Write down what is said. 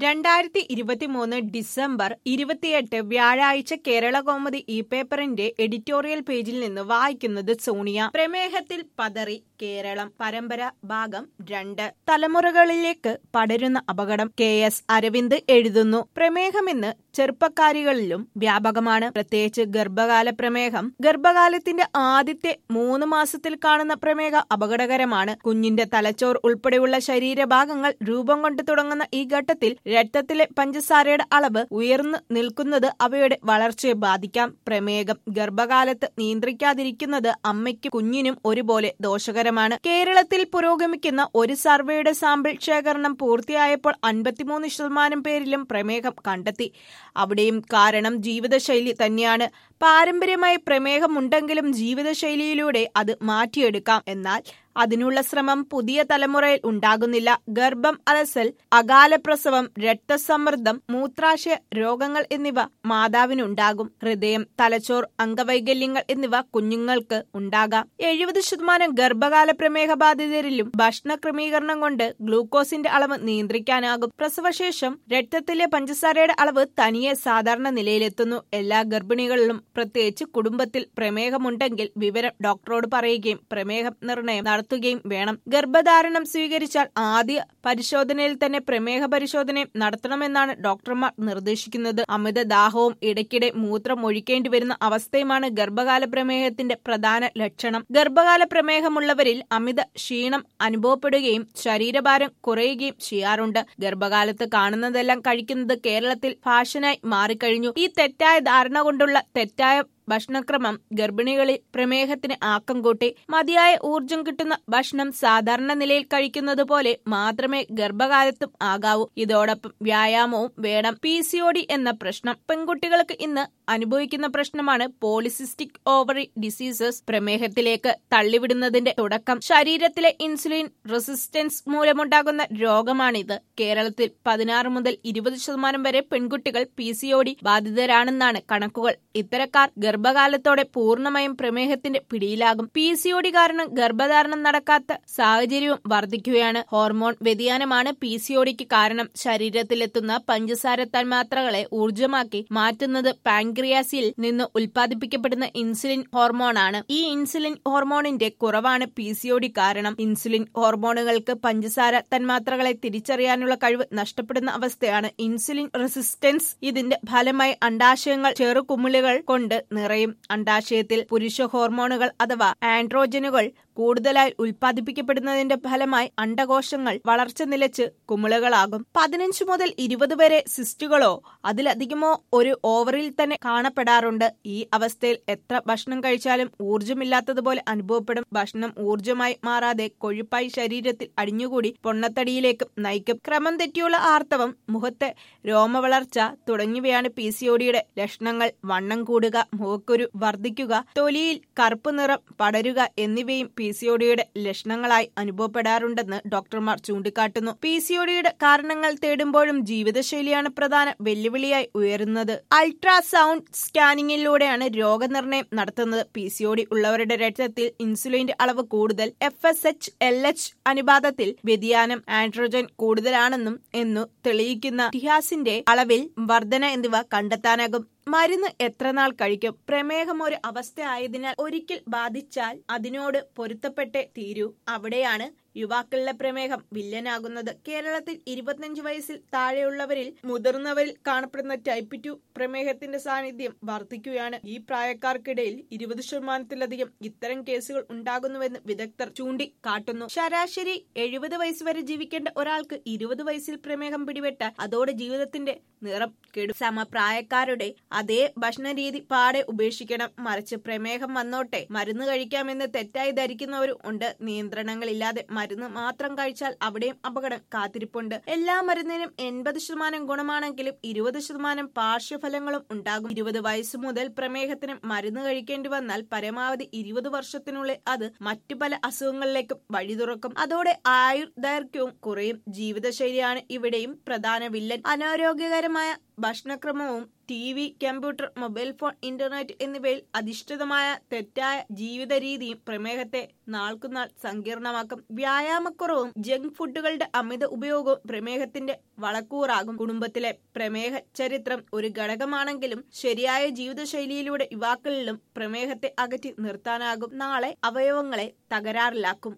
രണ്ടായിരത്തി ഇരുപത്തിമൂന്ന് ഡിസംബർ ഇരുപത്തിയെട്ട് വ്യാഴാഴ്ച കേരള കൗമുദി ഈ പേപ്പറിന്റെ എഡിറ്റോറിയൽ പേജിൽ നിന്ന് വായിക്കുന്നത് സോണിയ പ്രമേഹത്തിൽ പതറി കേരളം പരമ്പര ഭാഗം രണ്ട് തലമുറകളിലേക്ക് പടരുന്ന അപകടം കെ എസ് അരവിന്ദ് എഴുതുന്നു പ്രമേഹമെന്ന് ചെറുപ്പക്കാരികളിലും വ്യാപകമാണ് പ്രത്യേകിച്ച് ഗർഭകാല പ്രമേഹം ഗർഭകാലത്തിന്റെ ആദ്യത്തെ മൂന്ന് മാസത്തിൽ കാണുന്ന പ്രമേഹ അപകടകരമാണ് കുഞ്ഞിന്റെ തലച്ചോർ ഉൾപ്പെടെയുള്ള ശരീരഭാഗങ്ങൾ രൂപം കൊണ്ട് തുടങ്ങുന്ന ഈ ഘട്ടത്തിൽ രക്തത്തിലെ പഞ്ചസാരയുടെ അളവ് ഉയർന്നു നിൽക്കുന്നത് അവയുടെ വളർച്ചയെ ബാധിക്കാം പ്രമേഹം ഗർഭകാലത്ത് നിയന്ത്രിക്കാതിരിക്കുന്നത് അമ്മയ്ക്കും കുഞ്ഞിനും ഒരുപോലെ ദോഷകരമാണ് കേരളത്തിൽ പുരോഗമിക്കുന്ന ഒരു സർവേയുടെ സാമ്പിൾ ശേഖരണം പൂർത്തിയായപ്പോൾ അൻപത്തിമൂന്ന് ശതമാനം പേരിലും പ്രമേഹം കണ്ടെത്തി അവിടെയും കാരണം ജീവിതശൈലി തന്നെയാണ് പാരമ്പര്യമായി പ്രമേഹമുണ്ടെങ്കിലും ജീവിതശൈലിയിലൂടെ അത് മാറ്റിയെടുക്കാം എന്നാൽ അതിനുള്ള ശ്രമം പുതിയ തലമുറയിൽ ഉണ്ടാകുന്നില്ല ഗർഭം അലസൽ അകാല പ്രസവം രക്തസമ്മർദ്ദം മൂത്രാശയ രോഗങ്ങൾ എന്നിവ മാതാവിനുണ്ടാകും ഹൃദയം തലച്ചോർ അംഗവൈകല്യങ്ങൾ എന്നിവ കുഞ്ഞുങ്ങൾക്ക് ഉണ്ടാകാം എഴുപത് ശതമാനം ഗർഭകാല പ്രമേഹ ബാധിതരിലും ഭക്ഷണ ക്രമീകരണം കൊണ്ട് ഗ്ലൂക്കോസിന്റെ അളവ് നിയന്ത്രിക്കാനാകും പ്രസവശേഷം രക്തത്തിലെ പഞ്ചസാരയുടെ അളവ് തനിയെ സാധാരണ നിലയിലെത്തുന്നു എല്ലാ ഗർഭിണികളിലും പ്രത്യേകിച്ച് കുടുംബത്തിൽ പ്രമേഹമുണ്ടെങ്കിൽ വിവരം ഡോക്ടറോട് പറയുകയും പ്രമേഹം നിർണയം നടത്തുകയും വേണം ഗർഭധാരണം സ്വീകരിച്ചാൽ ആദ്യ പരിശോധനയിൽ തന്നെ പ്രമേഹ പരിശോധനയും നടത്തണമെന്നാണ് ഡോക്ടർമാർ നിർദ്ദേശിക്കുന്നത് അമിത ദാഹവും ഇടയ്ക്കിടെ മൂത്രം ഒഴിക്കേണ്ടി വരുന്ന അവസ്ഥയുമാണ് ഗർഭകാല പ്രമേഹത്തിന്റെ പ്രധാന ലക്ഷണം ഗർഭകാല പ്രമേഹമുള്ളവരിൽ അമിത ക്ഷീണം അനുഭവപ്പെടുകയും ശരീരഭാരം കുറയുകയും ചെയ്യാറുണ്ട് ഗർഭകാലത്ത് കാണുന്നതെല്ലാം കഴിക്കുന്നത് കേരളത്തിൽ ഫാഷനായി മാറിക്കഴിഞ്ഞു ഈ തെറ്റായ ധാരണ കൊണ്ടുള്ള തെറ്റായ ഭക്ഷണക്രമം ഗർഭിണികളിൽ പ്രമേഹത്തിന് ആക്കം കൂട്ടി മതിയായ ഊർജം കിട്ടുന്ന ഭക്ഷണം സാധാരണ നിലയിൽ കഴിക്കുന്നത് പോലെ മാത്രമേ ഗർഭകാലത്തും ആകാവൂ ഇതോടൊപ്പം വ്യായാമവും വേണം പി സി ഒ ഡി എന്ന പ്രശ്നം പെൺകുട്ടികൾക്ക് ഇന്ന് അനുഭവിക്കുന്ന പ്രശ്നമാണ് പോളിസിസ്റ്റിക് ഓവറി ഡിസീസസ് പ്രമേഹത്തിലേക്ക് തള്ളിവിടുന്നതിന്റെ തുടക്കം ശരീരത്തിലെ ഇൻസുലിൻ റെസിസ്റ്റൻസ് മൂലമുണ്ടാകുന്ന രോഗമാണിത് കേരളത്തിൽ പതിനാറ് മുതൽ ഇരുപത് ശതമാനം വരെ പെൺകുട്ടികൾ പി സി ഒ ഡി ബാധിതരാണെന്നാണ് കണക്കുകൾ ഇത്തരക്കാർ ഗർഭകാലത്തോടെ പൂർണ്ണമായും പ്രമേഹത്തിന്റെ പിടിയിലാകും പി സി ഒ ഡി കാരണം ഗർഭധാരണം നടക്കാത്ത സാഹചര്യവും വർദ്ധിക്കുകയാണ് ഹോർമോൺ വ്യതിയാനമാണ് പി സി ഒ ഡിക്ക് കാരണം ശരീരത്തിലെത്തുന്ന പഞ്ചസാര തന്മാത്രകളെ ഊർജമാക്കി മാറ്റുന്നത് പാൻക്രിയാസിൽ നിന്ന് ഉൽപ്പാദിപ്പിക്കപ്പെടുന്ന ഇൻസുലിൻ ഹോർമോണാണ് ഈ ഇൻസുലിൻ ഹോർമോണിന്റെ കുറവാണ് പി സി ഒ ഡി കാരണം ഇൻസുലിൻ ഹോർമോണുകൾക്ക് പഞ്ചസാര തന്മാത്രകളെ തിരിച്ചറിയാനുള്ള കഴിവ് നഷ്ടപ്പെടുന്ന അവസ്ഥയാണ് ഇൻസുലിൻ റെസിസ്റ്റൻസ് ഇതിന്റെ ഫലമായി അണ്ടാശയങ്ങൾ ചെറുകുമിളുകൾ കൊണ്ട് നിറയും അണ്ടാശയത്തിൽ പുരുഷ ഹോർമോണുകൾ അഥവാ ആൻഡ്രോജനുകൾ കൂടുതലായി ഉൽപ്പാദിപ്പിക്കപ്പെടുന്നതിന്റെ ഫലമായി അണ്ടകോശങ്ങൾ വളർച്ച നിലച്ച് കുമിളകളാകും പതിനഞ്ച് മുതൽ ഇരുപത് വരെ സിസ്റ്റുകളോ അതിലധികമോ ഒരു ഓവറിൽ തന്നെ കാണപ്പെടാറുണ്ട് ഈ അവസ്ഥയിൽ എത്ര ഭക്ഷണം കഴിച്ചാലും ഊർജമില്ലാത്തതുപോലെ അനുഭവപ്പെടും ഭക്ഷണം ഊർജമായി മാറാതെ കൊഴുപ്പായി ശരീരത്തിൽ അടിഞ്ഞുകൂടി പൊണ്ണത്തടിയിലേക്ക് നയിക്കും ക്രമം തെറ്റിയുള്ള ആർത്തവം മുഖത്തെ രോമവളർച്ച തുടങ്ങിയവയാണ് പി സി ഒഡിയുടെ ലക്ഷണങ്ങൾ വണ്ണം കൂടുക മുഖക്കുരു വർദ്ധിക്കുക തൊലിയിൽ കറുപ്പ് നിറം പടരുക എന്നിവയും പി സി ഒഡിയുടെ ലക്ഷണങ്ങളായി അനുഭവപ്പെടാറുണ്ടെന്ന് ഡോക്ടർമാർ ചൂണ്ടിക്കാട്ടുന്നു പി സി ഒഡിയുടെ കാരണങ്ങൾ തേടുമ്പോഴും ജീവിതശൈലിയാണ് പ്രധാന വെല്ലുവിളിയായി ഉയരുന്നത് അൾട്രാസൗണ്ട് സ്കാനിങ്ങിലൂടെയാണ് രോഗനിർണയം നടത്തുന്നത് പി സി ഒഡി ഉള്ളവരുടെ രക്തത്തിൽ ഇൻസുലിന്റെ അളവ് കൂടുതൽ F S H L H അനുപാതത്തിൽ വ്യതിയാനം ആൻഡ്രോജൻ കൂടുതലാണെന്നും എന്നു തെളിയിക്കുന്ന ടിഹാസിന്റെ അളവിൽ വർധന എന്നിവ കണ്ടെത്താനാകും മരുന്ന് എത്ര നാൾ കഴിക്കും പ്രമേഹം ഒരു അവസ്ഥയായതിനാൽ ഒരിക്കൽ ബാധിച്ചാൽ അതിനോട് പൊരുത്തപ്പെട്ടേ തീരൂ അവിടെയാണ് യുവാക്കളിലെ പ്രമേഹം വില്ലനാകുന്നത് കേരളത്തിൽ ഇരുപത്തിയഞ്ച് വയസ്സിൽ താഴെയുള്ളവരിൽ മുതിർന്നവരിൽ കാണപ്പെടുന്ന ടൈപ്പ് ടു പ്രമേഹത്തിന്റെ സാന്നിധ്യം വർദ്ധിക്കുകയാണ് ഈ പ്രായക്കാർക്കിടയിൽ ഇരുപത് ശതമാനത്തിലധികം ഇത്തരം കേസുകൾ ഉണ്ടാകുന്നുവെന്ന് വിദഗ്ധർ ചൂണ്ടിക്കാട്ടുന്നു ശരാശരി എഴുപത് വയസ്സ് വരെ ജീവിക്കേണ്ട ഒരാൾക്ക് ഇരുപത് വയസ്സിൽ പ്രമേഹം പിടിപെട്ടാൽ അതോടെ ജീവിതത്തിന്റെ നിറം കെടും സമപ്രായക്കാരുടെ അതേ ഭക്ഷണ രീതി പാടെ ഉപേക്ഷിക്കണം മറിച്ച് പ്രമേഹം വന്നോട്ടെ മരുന്ന് കഴിക്കാമെന്ന് തെറ്റായി ധരിക്കുന്നവരും ഉണ്ട് നിയന്ത്രണങ്ങളില്ലാതെ മരുന്ന് മാത്രം കഴിച്ചാൽ അവിടെയും അപകടം കാത്തിരിപ്പുണ്ട് എല്ലാ മരുന്നിനും എൺപത് ശതമാനം ഗുണമാണെങ്കിലും ഇരുപത് ശതമാനം പാർശ്വഫലങ്ങളും ഉണ്ടാകും ഇരുപത് വയസ്സ് മുതൽ പ്രമേഹത്തിന് മരുന്ന് കഴിക്കേണ്ടി വന്നാൽ പരമാവധി ഇരുപത് വർഷത്തിനുള്ളിൽ അത് മറ്റു പല അസുഖങ്ങളിലേക്കും വഴി തുറക്കും അതോടെ ആയുർദൈർഘ്യവും കുറയും ജീവിതശൈലിയാണ് ഇവിടെയും പ്രധാന വില്ലൻ അനാരോഗ്യകരമായ അമിതമായ ഭക്ഷണക്രമവും T V computer mobile phone internet എന്നിവയിൽ അധിഷ്ഠിതമായ തെറ്റായ ജീവിത രീതിയും പ്രമേഹത്തെ നാൾക്കുനാൾ സങ്കീർണമാക്കും വ്യായാമക്കുറവും ജങ്ക് ഫുഡുകളുടെ അമിത ഉപയോഗവും പ്രമേഹത്തിന്റെ വളക്കൂറാകും കുടുംബത്തിലെ പ്രമേഹ ചരിത്രം ഒരു ഘടകമാണെങ്കിലും ശരിയായ ജീവിതശൈലിയിലൂടെ യുവാക്കളിലും പ്രമേഹത്തെ അകറ്റി നിർത്താനാകും നാളെ അവയവങ്ങളെ തകരാറിലാക്കും